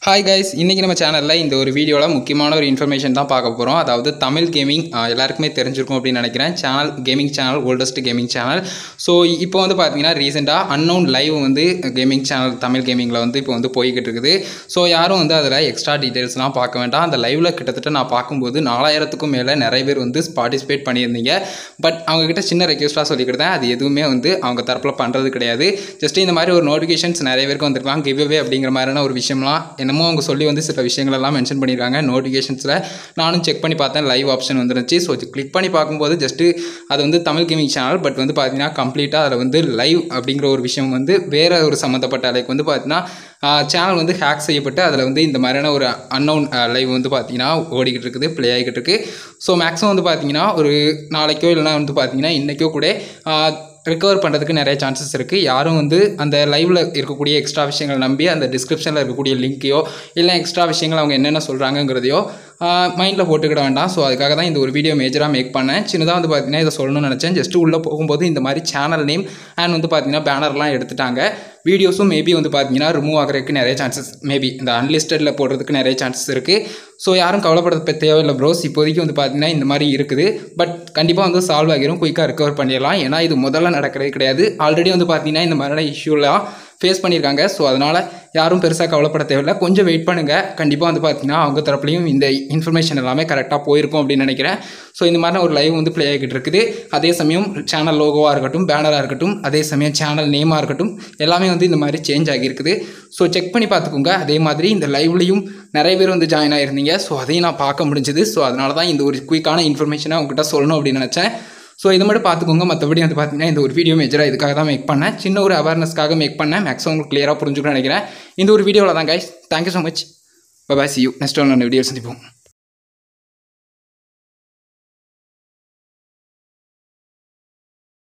hi guys இன்றைக்கி நம்ம சேனலில் இந்த ஒரு வீடியோவில் முக்கியமான ஒரு இன்ஃபர்மேஷன் தான் பார்க்க போகிறோம் அதாவது தமிழ் கேமிங் எல்லாருக்குமே தெரிஞ்சிருக்கும் அப்படின்னு நினைக்கிறேன் channel gaming channel oldest gaming channel so இப்போ வந்து பார்த்தீங்கன்னா ரீசெண்டாக அன்னோன் லைவ் வந்து கேமிங் சேனல் தமிழ் கேமிங்கில் வந்து இப்போ வந்து போய்கிட்டு இருக்குது ஸோ யாரும் வந்து அதில் எக்ஸ்ட்ரா டீட்டெயில்ஸ்லாம் பார்க்க வேண்டாம் அந்த லைவில் கிட்டத்தட்ட நான் பார்க்கும்போது நாலாயிரத்துக்கும் மேலே நிறைய பேர் வந்து பார்ட்டிசிபேட் பண்ணியிருந்தீங்க பட் அவங்கக்கிட்ட சின்ன ரெக்வஸ்ட்டாக சொல்லிக்கிட்டேன் அது எதுவுமே வந்து அவங்க தரப்பில் பண்ணுறது கிடையாது ஜஸ்ட் இந்த மாதிரி ஒரு நோட்டிஃபிகேஷன்ஸ் நிறைய பேருக்கு வந்திருக்கலாம் கிவ் அவே அப்படிங்கிற மாதிரியான ஒரு விஷயம்லாம் என்னமோ அவங்க சொல்லி வந்து சில விஷயங்கள் எல்லாம் மென்ஷன் பண்ணியிருக்காங்க நோட்டிஃபிகேஷன்ஸில் நானும் செக் பண்ணி பார்த்தேன் லைவ் ஆப்ஷன் வந்துருந்துச்சு ஸோ கிளிக் பண்ணி பார்க்கும்போது ஜஸ்ட்டு அது வந்து தமிழ் கேமிங் சேனல் பட் வந்து பார்த்தீங்கன்னா கம்ப்ளீட்டாக அதில் வந்து லைவ் அப்படிங்கிற ஒரு விஷயம் வந்து வேறு ஒரு சம்மந்தப்பட்ட லைக் வந்து பார்த்தீங்கன்னா சேனல் வந்து ஹேக் செய்யப்பட்டு அதில் வந்து இந்த மாதிரியான ஒரு அன்னவுன் லைவ் வந்து பார்த்தீங்கன்னா ஓடிக்கிட்டு இருக்குது ப்ளே ஆகிக்கிட்டு இருக்குது ஸோ மேக்ஸிமம் வந்து பார்த்தீங்கன்னா ஒரு நாளைக்கோ இல்லைனா வந்து பார்த்தீங்கன்னா இன்றைக்கோ கூட ரிகவர் பண்ணுறதுக்கு நிறைய சான்சஸ் இருக்குது யாரும் வந்து அந்த லைவில் இருக்கக்கூடிய எக்ஸ்ட்ரா விஷயங்களை நம்பி அந்த டிஸ்கிரிப்ஷனில் இருக்கக்கூடிய லிங்க்கையோ இல்லை எக்ஸ்ட்ரா விஷயங்கள் அவங்க என்னென்ன சொல்கிறாங்கங்கிறதையோ மைண்டில் போட்டுக்கிட வேண்டாம் ஸோ அதுக்காக தான் இந்த ஒரு வீடியோ மேஜராக மேக் பண்ணேன் சின்னதாக வந்து பார்த்தீங்கன்னா இதை சொல்லணும்னு நினச்சேன் ஜஸ்ட்டு உள்ளே போகும்போது இந்த மாதிரி சேனல் நேம் அண்ட் வந்து பார்த்தீங்கன்னா பேனர்லாம் எடுத்துட்டாங்க வீடியோஸும் மேபி வந்து பார்த்தீங்கன்னா ரிமூவ் ஆகிறதுக்கு நிறைய சான்சஸ் மேபி இந்த அன்லிஸ்டடில் போடுறதுக்கு நிறைய சான்சஸ் இருக்குது ஸோ யாரும் கவலைப்படுறது தேவையில்லை ப்ரோஸ் இப்போதைக்கு வந்து பார்த்தீங்கன்னா இந்த மாதிரி இருக்குது பட் கண்டிப்பாக வந்து சால்வ் ஆகிரும் குயிக்காக ரிகவர் பண்ணிடலாம் ஏன்னா இது முதல்ல நடக்கிறது கிடையாது ஆல்ரெடி வந்து பார்த்தீங்கன்னா இந்த மாதிரியான இஷ்யூலாம் ஃபேஸ் பண்ணியிருக்காங்க ஸோ அதனால் யாரும் பெருசாக கவலைப்பட தேவையில்லை கொஞ்சம் வெயிட் பண்ணுங்கள் கண்டிப்பாக வந்து பார்த்தீங்கன்னா அவங்க தரப்புலையும் இந்த இன்ஃபர்மேஷன் எல்லாமே கரெக்டாக போயிருக்கும் அப்படின்னு நினைக்கிறேன் ஸோ இந்த மாதிரி ஒரு லைவ் வந்து ப்ளே ஆகிட்டு இருக்குது அதே சமயம் சேனல் லோகோவாக இருக்கட்டும் பேனராக இருக்கட்டும் அதே சமயம் சேனல் நேமாக இருக்கட்டும் எல்லாமே வந்து இந்த மாதிரி சேஞ்ச் ஆகியிருக்குது ஸோ செக் பண்ணி பார்த்துக்கோங்க அதே மாதிரி இந்த லைவ்லையும் நிறைய பேர் வந்து ஜாயின் ஆகிருந்தீங்க ஸோ அதையும் நான் பார்க்க முடிஞ்சுது ஸோ அதனால தான் இந்த ஒரு குயிக்கான இன்ஃபர்மேஷனை உங்ககிட்ட சொல்லணும் அப்படின்னு நினச்சேன் ஸோ இது மட்டும் பார்த்துக்கோங்க மற்றபடி வந்து பார்த்தீங்கன்னா இந்த ஒரு வீடியோ மேஜராக இதுக்காக தான் மேக் பண்ணேன் சின்ன ஒரு அவேர்னஸ்க்காக மேக் பண்ணேன் மேக்ஸிமம் உங்களுக்கு கிளியராக புரிஞ்சுக்கணும்னு நினைக்கிறேன் இந்த ஒரு வீடியோவில் தான் guys thank you so much bye see you next one video சந்திப்போம்